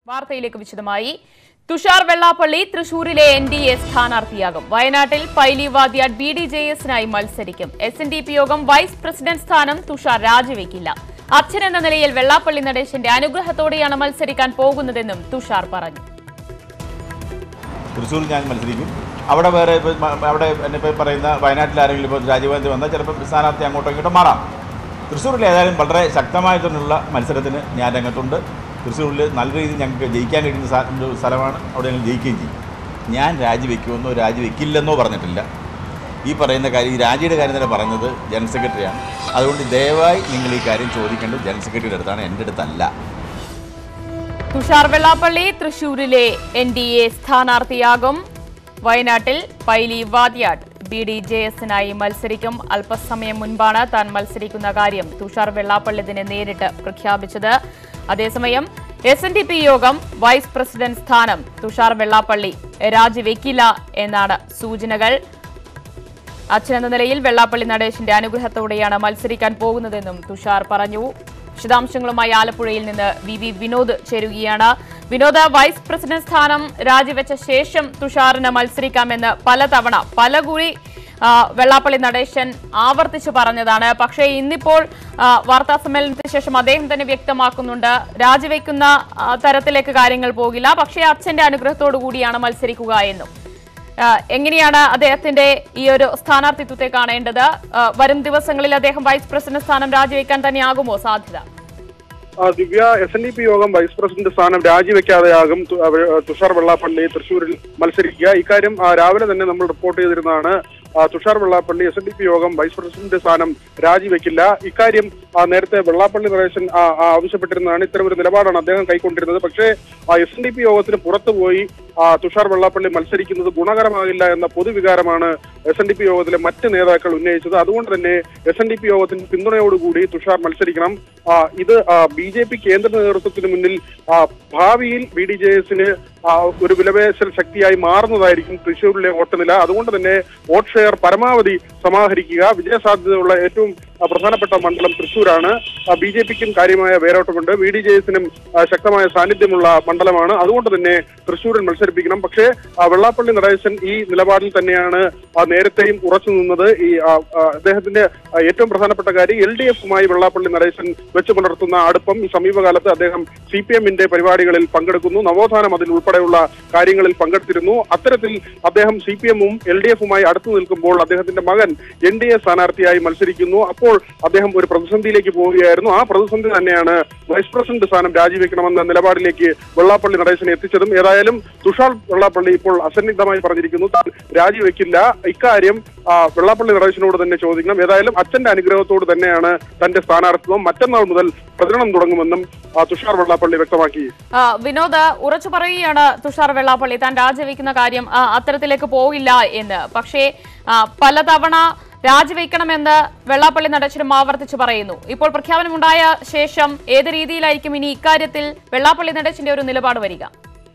വാർത്തയിലേക്ക് വിശദമായി തുഷാർ വെള്ളാപ്പള്ളി തൃശൂരിലെ എൻ ഡി എ സ്ഥാനാർത്ഥിയാകും വയനാട്ടിൽ Paily Vadyattu B D J എസിനായി മത്സരിക്കും എസ് എൻ ഡി പി യോഗം വൈസ് പ്രസിഡന്റ് സ്ഥാനം തുഷാർ രാജിവെക്കില്ല അച്ഛൻ എന്ന നിലയിൽ വെള്ളാപ്പള്ളി നടേശന്റെ അനുഗ്രഹത്തോടെയാണ് മത്സരിക്കാൻ പോകുന്നതെന്നും തുഷാർ പറഞ്ഞു തൃശ്ശൂരിൽ ഞാൻ മത്സരിക്കും അവിടെ വേറെ ഇപ്പോൾ അവിടെ എന്നെ ഇപ്പോൾ പറയുന്ന വയനാട്ടിൽ ആരെങ്കിലും ഇപ്പോൾ രാജീവ് ഗാന്ധി വന്നാൽ ചിലപ്പോൾ സ്ഥാനാർത്ഥി അങ്ങോട്ടോ ഇങ്ങോട്ടോ മാറാം തൃശ്ശൂരിൽ ഏതായാലും വളരെ ശക്തമായിട്ടുള്ള മത്സരത്തിന് ഞാൻ രംഗത്തുണ്ട് തൃശ്ശൂരിൽ നല്ല രീതിയിൽ ഞങ്ങൾക്ക് ജയിക്കാൻ കഴിയുന്ന സ്ഥ- ഒരു സ്ഥലമാണ് അവിടെ ഞങ്ങൾ ജയിക്കുകയും ചെയ്യും ഞാൻ രാജിവെക്കുമെന്നോ രാജിവെക്കില്ലെന്നോ പറഞ്ഞിട്ടില്ല ഈ പറയുന്ന കാര്യം ഈ രാജിയുടെ കാര്യം തന്നെ പറയുന്നത് ജനറൽ സെക്രട്ടറിയാണ് അതുകൊണ്ട് ദയവായി നിങ്ങൾ ഈ കാര്യം ചോദിക്കേണ്ടത് ജനറൽ സെക്രട്ടറിയുടെ അടുത്താണ് എൻ്റെ അടുത്തല്ല തുഷാർ വെള്ളാപ്പള്ളി തൃശൂരിലെ എൻ ഡി എ സ്ഥാനാർത്ഥിയാകും വയനാട്ടിൽ Paily Vadyattu B D J എസിനായി മത്സരിക്കും അല്പസമയം മുൻപാണ് താൻ മത്സരിക്കുന്ന കാര്യം തുഷാർ വെള്ളാപ്പള്ളി ഇതിനെ നേരിട്ട് പ്രഖ്യാപിച്ചത് അതേസമയം എസ് എൻ ഡി പി യോഗം വൈസ് പ്രസിഡന്റ് സ്ഥാനം തുഷാർ വെള്ളാപ്പള്ളി രാജിവെക്കില്ല എന്നാണ് സൂചനകൾ അച്ഛനെന്ന നിലയിൽ വെള്ളാപ്പള്ളി നടേശന്റെ അനുഗ്രഹത്തോടെയാണ് മത്സരിക്കാൻ പോകുന്നതെന്നും തുഷാർ പറഞ്ഞു വിശദാംശങ്ങളുമായി ആലപ്പുഴയിൽ നിന്ന് വി വി വിനോദ് ചേരുകയാണ് വിനോദ് വൈസ് പ്രസിഡന്റ് സ്ഥാനം രാജിവെച്ച ശേഷം തുഷാറിന് മത്സരിക്കാമെന്ന് പലതവണ പല കൂടി ആ, വെള്ളാപ്പള്ളി നടേശൻ ആവർത്തിച്ചു പറഞ്ഞതാണ് പക്ഷേ ഇന്നിപ്പോൾ ആ, വാർത്താ സമ്മേളനത്തിന് ശേഷം അദ്ദേഹം തന്നെ വ്യക്തമാക്കുന്നുണ്ട് രാജിവെക്കുന്ന ആ, തരത്തിലേക്ക് കാര്യങ്ങൾ പോകില്ല പക്ഷേ അച്ഛന്റെ അനുഗ്രഹത്തോടു കൂടിയാണ് മത്സരിക്കുക എന്നും ആ, എങ്ങനെയാണ് അദ്ദേഹത്തിന്റെ ഈ ഒരു സ്ഥാനാർത്ഥിത്വത്തെ കാണേണ്ടത് ആ, വരും ദിവസങ്ങളിൽ അദ്ദേഹം വൈസ് പ്രസിഡന്റ് സ്ഥാനം രാജിവെക്കാൻ തന്നെയാകുമോ സാധ്യത ആ, Divya S N D P യോഗം വൈസ് പ്രസിഡന്റ് സ്ഥാനം രാജിവെക്കാതെയാകും തു- അവ- തുഷാർ വെള്ളാപ്പള്ളി തൃശൂരിൽ മത്സരിക്കുക ഇക്കാര്യം ആ, രാവിലെ തന്നെ നമ്മൾ റിപ്പോർട്ട് ചെയ്തിരുന്നതാണ് ആ, Thushar Vellappally S N D P യോഗം വൈസ് പ്രസിഡന്റ് സ്ഥാനം രാജിവെക്കില്ല ഇക്കാര്യം ആ, നേരത്തെ വെള്ളാപ്പള്ളി നടേശൻ ആ, ആ, ആവശ്യപ്പെട്ടിരുന്നതാണ് ഇത്തരമൊരു നിലപാടാണ് അദ്ദേഹം കൈക്കൊണ്ടിരുന്നത് പക്ഷേ എസ് എൻ ഡി പി യോഗത്തിന് പുറത്തുപോയി ആ, തുഷാർ വെള്ളാപ്പള്ളി മത്സരിക്കുന്നത് ഗുണകരമാകില്ല എന്ന പൊതുവികാരമാണ് എസ് എൻ ഡി പി യോഗത്തിലെ മറ്റ് നേതാക്കൾ ഉന്നയിച്ചത് അതുകൊണ്ട് തന്നെ എസ് എൻ ഡി പി യോഗത്തിന്റെ പിന്തുണയോടുകൂടി തുഷാർ മത്സരിക്കണം ആ, ഇത് ബി ജെ പി കേന്ദ്ര നേതൃത്വത്തിന് മുന്നിൽ ആ, ഭാവിയിൽ ബി ഡി ജെ എസിന് ഒരു വിലപേശൽ ശക്തിയായി മാറുന്നതായിരിക്കും തൃശ്ശൂരിലെ വോട്ട് നില അതുകൊണ്ട് തന്നെ വോട്ട് ഷെയർ പരമാവധി സമാഹരിക്കുക വിജയസാധ്യതയുള്ള ഏറ്റവും ആ, പ്രധാനപ്പെട്ട മണ്ഡലം തൃശ്ശൂരാണ് ബി ജെ പിക്കും കാര്യമായ വേരോട്ടമുണ്ട് ബി ഡി ജെ എസിനും ശക്തമായ സാന്നിധ്യമുള്ള മണ്ഡലമാണ് അതുകൊണ്ട് തന്നെ തൃശ്ശൂരിൽ മത്സരിപ്പിക്കണം പക്ഷേ ആ, വെള്ളാപ്പള്ളി നടേശൻ ഈ നിലപാടിൽ തന്നെയാണ് ആ, നേരത്തെയും ഉറച്ചു നിന്നത് ഈ ആ, ആ, അദ്ദേഹത്തിന്റെ ആ, ഏറ്റവും പ്രധാനപ്പെട്ട കാര്യം എൽ ഡി എഫുമായി വെള്ളാപ്പള്ളി നടേശൻ വെച്ച് പുലർത്തുന്ന അടുപ്പം ഈ സമീപകാലത്ത് അദ്ദേഹം സി പി എമ്മിന്റെ പരിപാടികളിൽ പങ്കെടുക്കുന്നു നവോത്ഥാനം അതിൽ ഉൾപ്പെടെയുള്ള കാര്യങ്ങളിൽ പങ്കെടുത്തിരുന്നു അത്തരത്തിൽ അദ്ദേഹം സി പി എമ്മും എൽ ഡി എഫുമായി അടുത്തു നിൽക്കുമ്പോൾ അദ്ദേഹത്തിന്റെ മകൻ എൻ ഡി എ സ്ഥാനാർത്ഥിയായി മത്സരിക്കുന്നു അപ്പോൾ അദ്ദേഹം ഒരു പ്രതിസന്ധിയിലേക്ക് പോവുകയായിരുന്നു ആ പ്രതിസന്ധി തന്നെയാണ് വൈസ് പ്രസിഡന്റ് സ്ഥാനം രാജിവെക്കണമെന്ന നിലപാടിലേക്ക് വെള്ളാപ്പള്ളി നടേശനെ എത്തിച്ചതും ഏതായാലും തുഷാർ വെള്ളാപ്പള്ളി ഇപ്പോൾ അസന്നിഗ്ധമായി പറഞ്ഞിരിക്കുന്നു താൻ രാജിവെക്കില്ല ഇക്കാര്യം ആ, വെള്ളാപ്പള്ളി നടേശനോട് തന്നെ ചോദിക്കണം ഏതായാലും അച്ഛന്റെ അനുഗ്രഹത്തോട് തന്നെയാണ് തന്റെ സ്ഥാനാർത്ഥിത്വം മറ്റന്നാൾ മുതൽ പ്രചരണം തുടങ്ങുമെന്നും ആ, തുഷാർ വെള്ളാപ്പള്ളി വ്യക്തമാക്കി ആ, വിനോദ് ഉറച്ചു പറയുകയാണ് തുഷാർ വെള്ളാപ്പള്ളി താൻ രാജിവെക്കുന്ന കാര്യം ആ, അത്തരത്തിലേക്ക് പോകില്ല എന്ന് പക്ഷേ ആ, പലതവണ രാജിവെക്കണമെന്ന് വെള്ളാപ്പള്ളി നടേശനും ആവർത്തിച്ചു പറയുന്നു ഇപ്പോൾ പ്രഖ്യാപനമുണ്ടായ ശേഷം ഏത് രീതിയിലായിരിക്കും ഇനി ഇക്കാര്യത്തിൽ വെള്ളാപ്പള്ളി നടേശന്റെ ഒരു നിലപാട് വരിക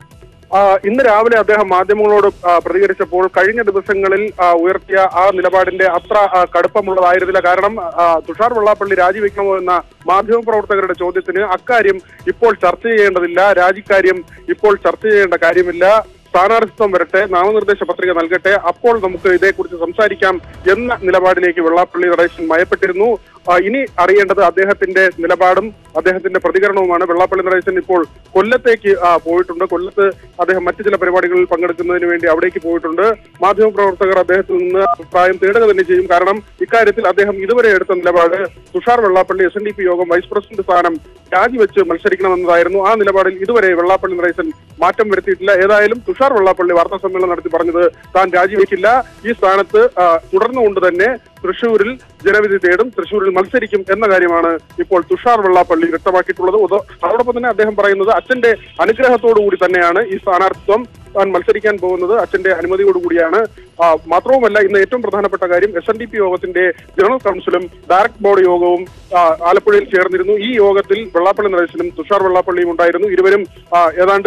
ആ, ഇന്ന് രാവിലെ അദ്ദേഹം മാധ്യമങ്ങളോട് ആ, പ്രതികരിച്ചപ്പോൾ കഴിഞ്ഞ ദിവസങ്ങളിൽ ആ, ഉയർത്തിയ ആ നിലപാടിന്റെ അത്ര ആ, കടുപ്പമുള്ളതായിരുന്നില്ല കാരണം ആ, തുഷാർ വെള്ളാപ്പള്ളി രാജിവെക്കണമോ എന്ന മാധ്യമപ്രവർത്തകരുടെ ചോദ്യത്തിന് അക്കാര്യം ഇപ്പോൾ ചർച്ച ചെയ്യേണ്ടതില്ല രാജിക്കാര്യം ഇപ്പോൾ ചർച്ച ചെയ്യേണ്ട കാര്യമില്ല സ്ഥാനാർത്ഥിത്വം വരട്ടെ നാമനിർദ്ദേശ പത്രിക നൽകട്ടെ അപ്പോൾ നമുക്ക് ഇതേക്കുറിച്ച് സംസാരിക്കാം എന്ന നിലപാടിലേക്ക് വെള്ളാപ്പള്ളി നടേശൻ മയപ്പെട്ടിരുന്നു ആ, ഇനി അറിയേണ്ടത് അദ്ദേഹത്തിന്റെ നിലപാടും അദ്ദേഹത്തിന്റെ പ്രതികരണവുമാണ് വെള്ളാപ്പള്ളി നടേശൻ ഇപ്പോൾ കൊല്ലത്തേക്ക് ആ, പോയിട്ടുണ്ട് കൊല്ലത്ത് അദ്ദേഹം മറ്റു ചില പരിപാടികളിൽ പങ്കെടുക്കുന്നതിന് വേണ്ടി അവിടേക്ക് പോയിട്ടുണ്ട് മാധ്യമപ്രവർത്തകർ അദ്ദേഹത്തിൽ നിന്ന് അഭിപ്രായം തേടുക തന്നെ ചെയ്യും കാരണം ഇക്കാര്യത്തിൽ അദ്ദേഹം ഇതുവരെ എടുത്ത നിലപാട് Thushar Vellappally S N D P യോഗം വൈസ് പ്രസിഡന്റ് സ്ഥാനം രാജിവെച്ച് മത്സരിക്കണമെന്നതായിരുന്നു ആ നിലപാടിൽ ഇതുവരെ വെള്ളാപ്പള്ളി നടേശൻ മാറ്റം വരുത്തിയിട്ടില്ല ഏതായാലും തുഷാർ വെള്ളാപ്പള്ളി വാർത്താ സമ്മേളനം നടത്തി പറഞ്ഞത് താൻ രാജിവെക്കില്ല ഈ സ്ഥാനത്ത് ആ, തുടർന്നുകൊണ്ട് തന്നെ തൃശൂരിൽ ജനവിധി തേടും തൃശൂരിൽ മത്സരിക്കും എന്ന കാര്യമാണ് ഇപ്പോൾ തുഷാർ വെള്ളാപ്പള്ളി വ്യക്തമാക്കിയിട്ടുള്ളത് ഉദ- അതോടൊപ്പം തന്നെ അദ്ദേഹം പറയുന്നത് അച്ഛന്റെ അനുഗ്രഹത്തോടു കൂടി തന്നെയാണ് ഈ സ്ഥാനാർത്ഥിത്വം താൻ മത്സരിക്കാൻ പോകുന്നത് അച്ഛന്റെ അനുമതിയോടുകൂടിയാണ് ആ, മാത്രവുമല്ല ഇന്ന് ഏറ്റവും പ്രധാനപ്പെട്ട കാര്യം എസ് എൻ ഡി പി യോഗത്തിന്റെ ജനറൽ കൗൺസിലും ഡയറക്ട് ബോർഡ് യോഗവും ആ, ആലപ്പുഴയിൽ ചേർന്നിരുന്നു ഈ യോഗത്തിൽ വെള്ളാപ്പള്ളി നടേശനും തുഷാർ വെള്ളാപ്പള്ളിയും ഉണ്ടായിരുന്നു ഇരുവരും ആ, ഏതാണ്ട്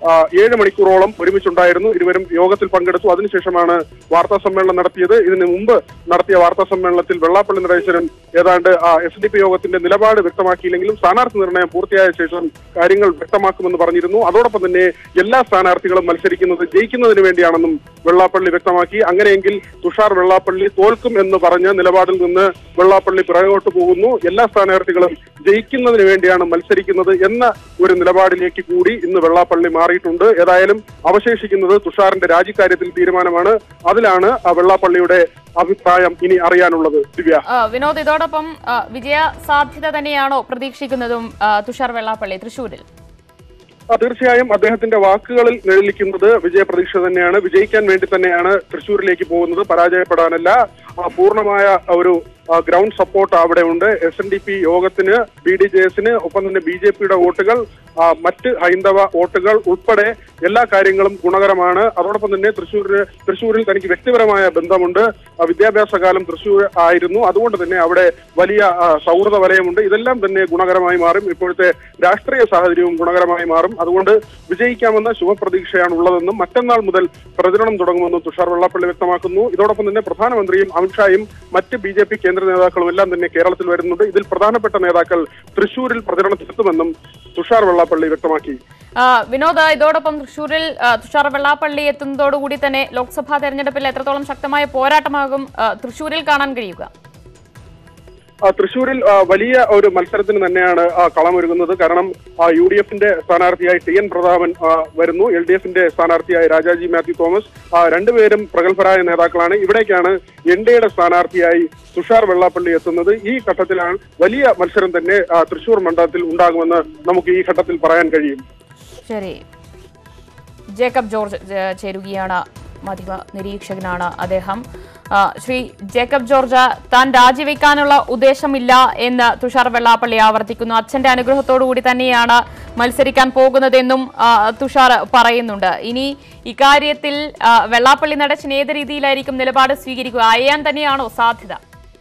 ആ, ഏഴ് മണിക്കൂറോളം ഒരുമിച്ചുണ്ടായിരുന്നു ഇരുവരും യോഗത്തിൽ പങ്കെടുത്തു അതിനുശേഷമാണ് വാർത്താ സമ്മേളനം നടത്തിയത് ഇതിന് മുമ്പ് നടത്തിയ വാർത്താ സമ്മേളനത്തിൽ വെള്ളാപ്പള്ളി നടേശനും ഏതാണ്ട് എസ് ഡി പി യോഗത്തിന്റെ നിലപാട് വ്യക്തമാക്കിയില്ലെങ്കിലും സ്ഥാനാർത്ഥി നിർണയം പൂർത്തിയായ ശേഷം കാര്യങ്ങൾ വ്യക്തമാക്കുമെന്ന് പറഞ്ഞിരുന്നു അതോടൊപ്പം തന്നെ എല്ലാ സ്ഥാനാർത്ഥികളും മത്സരിക്കുന്നത് ജയിക്കുന്നതിന് വേണ്ടിയാണെന്നും വെള്ളാപ്പള്ളി വ്യക്തമാക്കി അങ്ങനെയെങ്കിൽ തുഷാർ വെള്ളാപ്പള്ളി തോൽക്കും എന്ന് പറഞ്ഞ നിലപാടിൽ നിന്ന് വെള്ളാപ്പള്ളി പിറകോട്ട് പോകുന്നു എല്ലാ സ്ഥാനാർത്ഥികളും ജയിക്കുന്നതിന് വേണ്ടിയാണ് മത്സരിക്കുന്നത് എന്ന ഒരു നിലപാടിലേക്ക് കൂടി ഇന്ന് വെള്ളാപ്പള്ളി മാറിയിട്ടുണ്ട് ഏതായാലും അവശേഷിക്കുന്നത് തുഷാറിന്റെ രാജിക്കാര്യത്തിൽ തീരുമാനമാണ് അതിലാണ് ആ വെള്ളാപ്പള്ളിയുടെ അഭിപ്രായം ഇനി അറിയാനുള്ളത് ദിവ്യ ആ, വിനോദ് ഇതോടൊപ്പം ആ, വിജയ സാധ്യത തന്നെയാണോ പ്രതീക്ഷിക്കുന്നതും ആ, തുഷാർ വെള്ളാപ്പള്ളി തൃശൂരിൽ ആ, തീർച്ചയായും അദ്ദേഹത്തിന്റെ വാക്കുകളിൽ നിഴലിക്കുന്നത് വിജയപ്രതീക്ഷ തന്നെയാണ് വിജയിക്കാൻ വേണ്ടി തന്നെയാണ് തൃശ്ശൂരിലേക്ക് പോകുന്നത് പരാജയപ്പെടാനല്ല ആ, പൂർണ്ണമായ ഒരു ആ, ഗ്രൗണ്ട് സപ്പോർട്ട് അവിടെ ഉണ്ട് എസ് എൻ ഡി പി യോഗത്തിന് ബി ഡി ജെ എസിന് ഒപ്പം തന്നെ ബി ജെ പിയുടെ വോട്ടുകൾ ആ, മറ്റ് ഹൈന്ദവ വോട്ടുകൾ ഉൾപ്പെടെ എല്ലാ കാര്യങ്ങളും ഗുണകരമാണ് അതോടൊപ്പം തന്നെ തൃശ്ശൂരിന് തൃശ്ശൂരിൽ തനിക്ക് വ്യക്തിപരമായ ബന്ധമുണ്ട് ആ, വിദ്യാഭ്യാസ കാലം തൃശ്ശൂർ ആയിരുന്നു അതുകൊണ്ട് തന്നെ അവിടെ വലിയ ആ, സൗഹൃദ വലയമുണ്ട് ഇതെല്ലാം തന്നെ ഗുണകരമായി മാറും ഇപ്പോഴത്തെ രാഷ്ട്രീയ സാഹചര്യവും ഗുണകരമായി മാറും അതുകൊണ്ട് വിജയിക്കാമെന്ന ശുഭപ്രതീക്ഷയാണ് ഉള്ളതെന്നും മറ്റന്നാൾ മുതൽ പ്രചരണം തുടങ്ങുമെന്നും തുഷാർ വെള്ളാപ്പള്ളി വ്യക്തമാക്കുന്നു ഇതോടൊപ്പം തന്നെ പ്രധാനമന്ത്രിയും അമിത്ഷായും മറ്റ് ബി ജെ പി കേന്ദ്ര നേതാക്കളും എല്ലാം തന്നെ കേരളത്തിൽ വരുന്നുണ്ട് ഇതിൽ പ്രധാനപ്പെട്ട നേതാക്കൾ തൃശൂരിൽ പ്രചരണത്തിലെത്തുമെന്നും തുഷാർ വെള്ളാപ്പള്ളി വ്യക്തമാക്കി ആ, വിനോദ് ഇതോടൊപ്പം തൃശൂരിൽ ആ, തുഷാർ വെള്ളാപ്പള്ളി എത്തുന്നതോടുകൂടി തന്നെ ലോക്സഭാ തെരഞ്ഞെടുപ്പിൽ എത്രത്തോളം ശക്തമായ പോരാട്ടമാകും ആ, തൃശൂരിൽ കാണാൻ കഴിയുക ആ, തൃശൂരിൽ ആ, വലിയ ഒരു മത്സരത്തിന് തന്നെയാണ് ആ, കളമൊരുങ്ങുന്നത് കാരണം ആ, യു ഡി എഫിന്റെ സ്ഥാനാർത്ഥിയായി ടി എൻ പ്രതാപൻ ആ, വരുന്നു എൽ ഡി എഫിന്റെ സ്ഥാനാർത്ഥിയായി രാജാജി മാത്യു തോമസ് ആ, രണ്ടുപേരും പ്രഗത്ഭരായ നേതാക്കളാണ് ഇവിടേക്കാണ് എൻ ഡി എയുടെ സ്ഥാനാർത്ഥിയായി തുഷാർ വെള്ളാപ്പള്ളി എത്തുന്നത് ഈ ഘട്ടത്തിലാണ് വലിയ മത്സരം തന്നെ ആ, തൃശൂർ മണ്ഡലത്തിൽ ഉണ്ടാകുമെന്ന് നമുക്ക് ഈ ഘട്ടത്തിൽ പറയാൻ കഴിയും ശരി ജേക്കബ് ജോർജ് ജ- ചേരുകയാണ് മാധ്യമ നിരീക്ഷകനാണ് അദ്ദേഹം ആ, ശ്രീ ജേക്കബ് ജോർജ് താൻ രാജിവെക്കാനുള്ള ഉദ്ദേശമില്ല എന്ന് തുഷാർ വെള്ളാപ്പള്ളി ആവർത്തിക്കുന്നു അച്ഛന്റെ അനുഗ്രഹത്തോടുകൂടി തന്നെയാണ് മത്സരിക്കാൻ പോകുന്നതെന്നും ആ, തുഷാർ പറയുന്നുണ്ട് ഇനി ഇക്കാര്യത്തിൽ ആ, വെള്ളാപ്പള്ളി നടച്ചൻ ഏത് രീതിയിലായിരിക്കും നിലപാട് സ്വീകരിക്കുക അയ്യാൻ തന്നെയാണോ സാധ്യത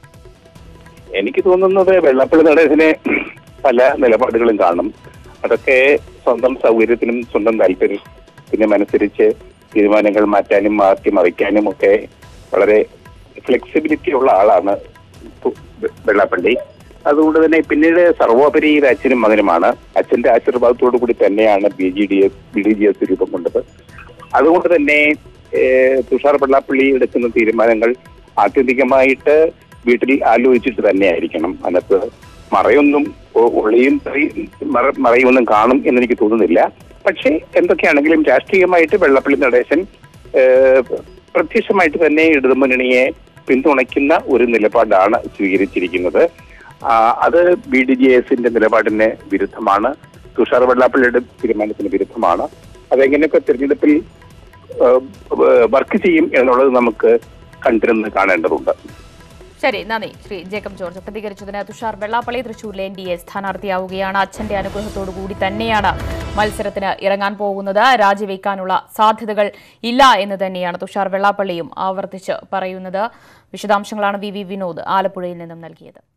എനിക്ക് തോന്നുന്നത് വെള്ളപ്പള്ളി നടേശന് പല നിലപാടുകളും കാണും അതൊക്കെ സ്വന്തം സൗകര്യത്തിനും സ്വന്തം താല്പര്യത്തിനും അനുസരിച്ച് തീരുമാനങ്ങൾ മാറ്റാനും മാറ്റി മറിക്കാനും ഒക്കെ വളരെ ഫ്ലെക്സിബിലിറ്റി ഉള്ള ആളാണ് പു- വെള്ളാപ്പള്ളി അതുകൊണ്ട് തന്നെ പിന്നീട് സർവോപരി ഇത് അച്ഛനും മകനുമാണ് അച്ഛന്റെ ആശീർവാദത്തോടു കൂടി തന്നെയാണ് B G D S B D G S രൂപം കൊണ്ടത് അതുകൊണ്ട് തന്നെ ഏഹ്, തുഷാർ വെള്ളാപ്പള്ളി എടുക്കുന്ന തീരുമാനങ്ങൾ ആത്യന്തികമായിട്ട് വീട്ടിൽ ആലോചിച്ചിട്ട് തന്നെ ആയിരിക്കണം അതിനകത്ത് മറയൊന്നും ഒ- ഒളിയും തെറി- മറ- മറയൊന്നും കാണും എന്നെനിക്ക് തോന്നുന്നില്ല പക്ഷേ എന്തൊക്കെയാണെങ്കിലും രാഷ്ട്രീയമായിട്ട് വെള്ളപ്പള്ളി നടേശൻ ഏഹ്, പ്രത്യക്ഷമായിട്ട് തന്നെ ഇടതുമുന്നണിയെ പിന്തുണയ്ക്കുന്ന ഒരു നിലപാടാണ് സ്വീകരിച്ചിരിക്കുന്നത് ആ, അത് ബി ഡി ജെ എസിന്റെ നിലപാടിന് വിരുദ്ധമാണ് തുഷാർ വെള്ളാപ്പള്ളിയുടെ തീരുമാനത്തിന് വിരുദ്ധമാണ് അതെങ്ങനെയൊക്കെ തിരഞ്ഞെടുപ്പിൽ ഏഹ്, വർക്ക് ചെയ്യും എന്നുള്ളത് നമുക്ക് കണ്ടിരുന്ന് കാണേണ്ടതുണ്ട് ശരി നന്ദി ശ്രീ ജേക്കബ് ജോർജ് പ്രതികരിച്ചതിന് തുഷാർ വെള്ളാപ്പള്ളി തൃശൂരിലെ എൻ ഡി എ സ്ഥാനാർത്ഥിയാവുകയാണ് അച്ഛന്റെ അനുഗ്രഹത്തോടു കൂടി തന്നെയാണ് മത്സരത്തിന് ഇറങ്ങാൻ പോകുന്നത് രാജിവെക്കാനുള്ള സാധ്യതകൾ ഇല്ല എന്ന് തന്നെയാണ് തുഷാർ വെള്ളാപ്പള്ളിയും ആവർത്തിച്ച് പറയുന്നത് വിശദാംശങ്ങളാണ് വി വി വിനോദ് ആലപ്പുഴയിൽ നിന്നും നൽകിയത്